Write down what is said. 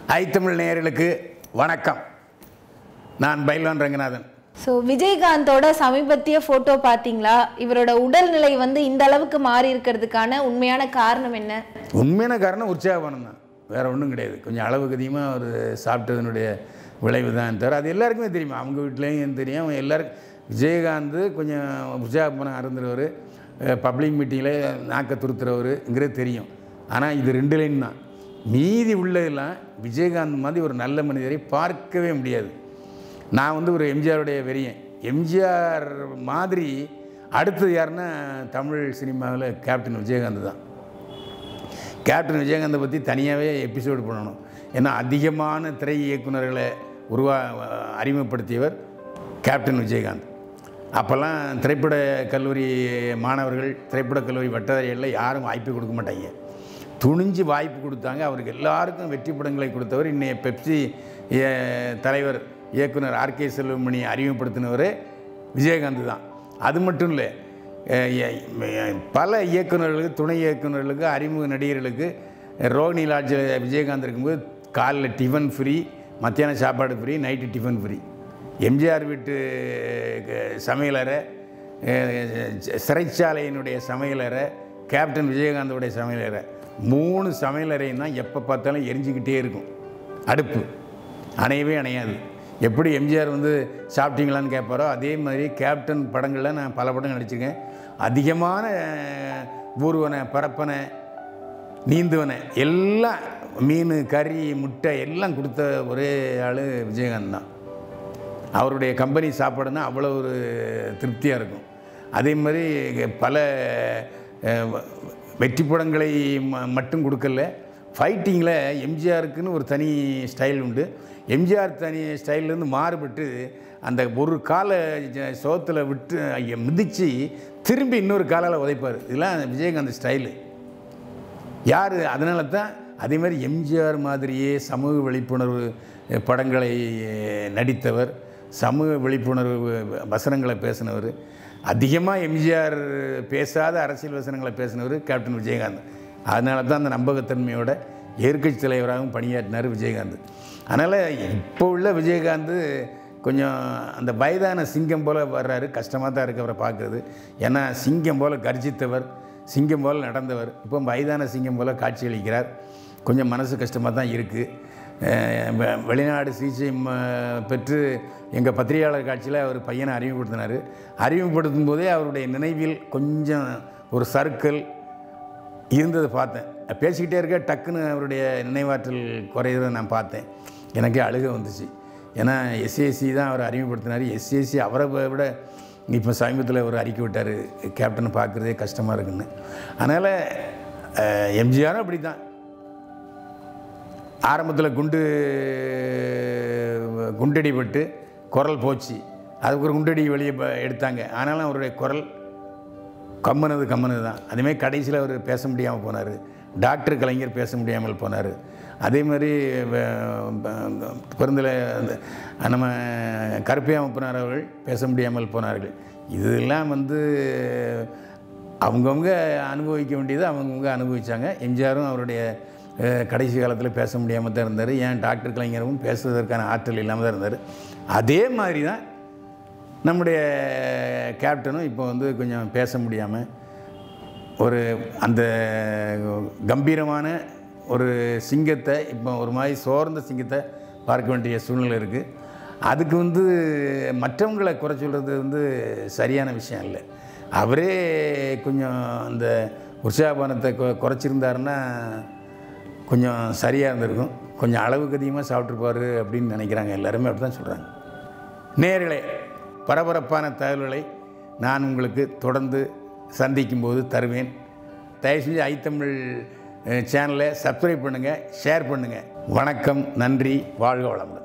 ஐத்தமிழ் நேயர்களுக்கு வணக்கம் நான் பைல்வான் ரங்கநாதன் ஸோ விஜயகாந்தோட சமீபத்திய ஃபோட்டோ பார்த்தீங்களா இவரோட உடல்நிலை வந்து இந்த அளவுக்கு மாறி இருக்கிறதுக்கான உண்மையான காரணம் என்ன உண்மையான காரணம் உற்சாகமானம் தான் வேறு ஒன்றும் கிடையாது கொஞ்சம் அளவுக்கு அதிகமாக ஒரு சாப்பிட்டதனுடைய விளைவு தான் தவிர அது எல்லாருக்குமே தெரியுமா அவங்க வீட்லேயும் தெரியும் அவங்க எல்லாருக்கும் விஜயகாந்த் கொஞ்சம் உற்சாகமானம் அருந்துறவர் பப்ளிக் மீட்டிங்கில் நாக்க துருத்துறவருங்கிறது தெரியும் ஆனால் இது ரெண்டு லைன் தான் மீதி உள்ளதெல்லாம் விஜயகாந்த் மாதிரி ஒரு நல்ல மனிதரை பார்க்கவே முடியாது நான் வந்து ஒரு எம்ஜிஆருடைய வெறியன் எம்ஜிஆர் மாதிரி அடுத்தது யாருன்னா தமிழ் சினிமாவில் கேப்டன் விஜயகாந்த் தான் கேப்டன் விஜயகாந்தை பற்றி தனியாகவே எபிசோடு பண்ணணும் ஏன்னா அதிகமான திரை இயக்குனர்களை உருவா அறிமுகப்படுத்தியவர் கேப்டன் விஜயகாந்த் அப்போல்லாம் திரைப்பட கல்லூரி மாணவர்கள் திரைப்பட கல்லூரி வட்டதாரிகளில் யாரும் வாய்ப்பு கொடுக்க மாட்டாங்க துணிஞ்சு வாய்ப்பு கொடுத்தாங்க அவருக்கு எல்லாருக்கும் வெற்றி படங்களை கொடுத்தவர் இன்னைய பெப்சி அஹ், தலைவர் இயக்குனர் ஆர்கே செல்வமணி அறிமுகப்படுத்தினவர் விஜயகாந்த் தான் அது மட்டும் இல்லை அஹ், எ- பல இயக்குனர்களுக்கு துணை இயக்குனர்களுக்கு அறிமுக நடிகர்களுக்கு ரோகிணி லாட்ஜில் விஜயகாந்த் இருக்கும்போது காலைல டிஃபன் ஃப்ரீ மத்தியானம் சாப்பாடு free night tiffin free MGR வீட்டு அஹ், சமையலறை அஹ், சிறைச்சாலையினுடைய சமையலறை கேப்டன் விஜயகாந்தோடைய சமையலறை மூணு சமையலறையும் தான் எப்போ பார்த்தாலும் எரிஞ்சிக்கிட்டே இருக்கும் அடுப்பு அணையவே அணையாது எப்படி எம்ஜிஆர் வந்து சாப்பிட்டீங்களான்னு கேட்பாரோ அதே மாதிரி கேப்டன் படங்களில் நான் பல படம் நடிச்சிருக்கேன் அதிகமான அஹ், ஊர்வன பரப்பனை நீந்துவனை எல்லாம் மீன் கறி முட்டை எல்லாம் கொடுத்த ஒரே ஆள் விஜயகாந்த் தான் அவருடைய கம்பெனி சாப்பாடுனா அவ்வளோ ஒரு திருப்தியாக இருக்கும் அதே மாதிரி பல அஹ், வெற்றி படங்களை ம- மட்டும் கொடுக்கல ஃபைட்டிங்கில் எம்ஜிஆருக்குன்னு ஒரு தனி ஸ்டைல் உண்டு எம்ஜிஆர் தனி ஸ்டைல்லேருந்து மாறுபட்டு அந்த ஒரு காலை சோத்தில் விட்டு ஐய, மிதித்து திரும்பி இன்னொரு காலால் உதைப்பார் இதெல்லாம் விஜயகாந்த் ஸ்டைலு யார் அதனால தான் அதே மாதிரி எம்ஜிஆர் மாதிரியே சமூக விழிப்புணர்வு அஹ், படங்களை அஹ், நடித்தவர் சமூக விழிப்புணர்வு வசனங்களை பேசினவர் அதிகமாக எம்ஜிஆர் பேசாத அரசியல் வசனங்களை பேசினவர் கேப்டன் விஜயகாந்த் அதனால தான் அந்த நம்பகத்தன்மையோட எதிர்க்கட்சி தலைவராகவும் பணியாற்றினார் விஜயகாந்த் அதனால் இப்போ உள்ள விஜயகாந்த் கொஞ்சம் அந்த வயதான சிங்கம் போல் வர்றாரு கஷ்டமாக தான் இருக்கு அவரை பார்க்குறது ஏன்னா சிங்கம் போல் கர்ஜித்தவர் சிங்கம் போல் நடந்தவர் இப்போ வயதான சிங்கம் போல் காட்சியளிக்கிறார் கொஞ்சம் மனசு கஷ்டமாக தான் இருக்குது வெளிநாடு சிகிச்சை ம- பெற்று எங்கள் பத்திரிகையாளர் காட்சியில் அவர் பையனை அறிமுகப்படுத்தினார் அறிமுகப்படுத்தும் போதே அவருடைய நினைவில் கொஞ்சம் ஒரு சர்க்கிள் இருந்ததை பார்த்தேன் பேசிக்கிட்டே இருக்க டக்குன்னு அவருடைய நினைவாற்றல் குறையிறத நான் பார்த்தேன் எனக்கே அழுக வந்துச்சு ஏன்னா எஸ்ஏசி தான் அவர் அறிமுகப்படுத்தினார் எஸ்ஏசி அவரை விட இப்போ சமீபத்தில் ஒரு அறிக்கை விட்டார் கேப்டனை பார்க்குறதே கஷ்டமாக இருக்குன்னு அதனால் எம்ஜிஆரும் அப்படி தான் ஆரம்பத்தில் குண்டு குண்டடிப்பட்டு குரல் போச்சு அதுக்கு ஒரு குண்டடி வெளியே ப- எடுத்தாங்க ஆனாலும் அவருடைய குரல் கம்மனது கம்மனது தான் அதேமாதிரி கடைசியில் அவர் பேச முடியாமல் போனார் டாக்டர் கலைஞர் பேச முடியாமல் போனார் அதே மாதிரி பிறந்தில் நம்ம கருப்பையாமப்பனார் அவர்கள் பேச முடியாமல் போனார்கள் இதெல்லாம் வந்து அவங்கவுங்க அனுபவிக்க வேண்டியது அவங்கவுங்க அனுபவித்தாங்க எம்ஜிஆரும் அவருடைய அஹ், கடைசி காலத்தில் பேச முடியாமல் தான் இருந்தார் ஏன் டாக்டர் கலைஞரும் பேசுவதற்கான ஆற்றல் இல்லாமல் தான் இருந்தார் அதே மாதிரி தான் நம்முடைய கேப்டனும் இப்போ வந்து கொஞ்சம் பேச முடியாமல் ஒரு அந்த கம்பீரமான ஒரு சிங்கத்தை இப்போ ஒரு மாதிரி சோர்ந்த சிங்கத்தை பார்க்க வேண்டிய சூழ்நிலை இருக்குது அதுக்கு வந்து மற்றவங்களை குறை சொல்கிறது வந்து சரியான விஷயம் இல்லை அவரே கொஞ்சம் அந்த உற்சாகபானத்தை கொ- குறைச்சிருந்தாருன்னா கொஞ்சம் சரியாக இருந்திருக்கும் கொஞ்சம் அளவுக்கு அதிகமாக சாப்பிட்ருப்பாரு அப்படின்னு நினைக்கிறாங்க எல்லாருமே அப்படி தான் சொல்கிறாங்க நேர்களே பரபரப்பான தகவல்களை நான் உங்களுக்கு தொடர்ந்து சந்திக்கும் போது தருவேன் தயவு செஞ்சு ஐத்தமிழ் அஹ், சேனலை சப்ஸ்கிரைப் பண்ணுங்கள் ஷேர் பண்ணுங்கள் வணக்கம் நன்றி வாழ்க வளமுடன்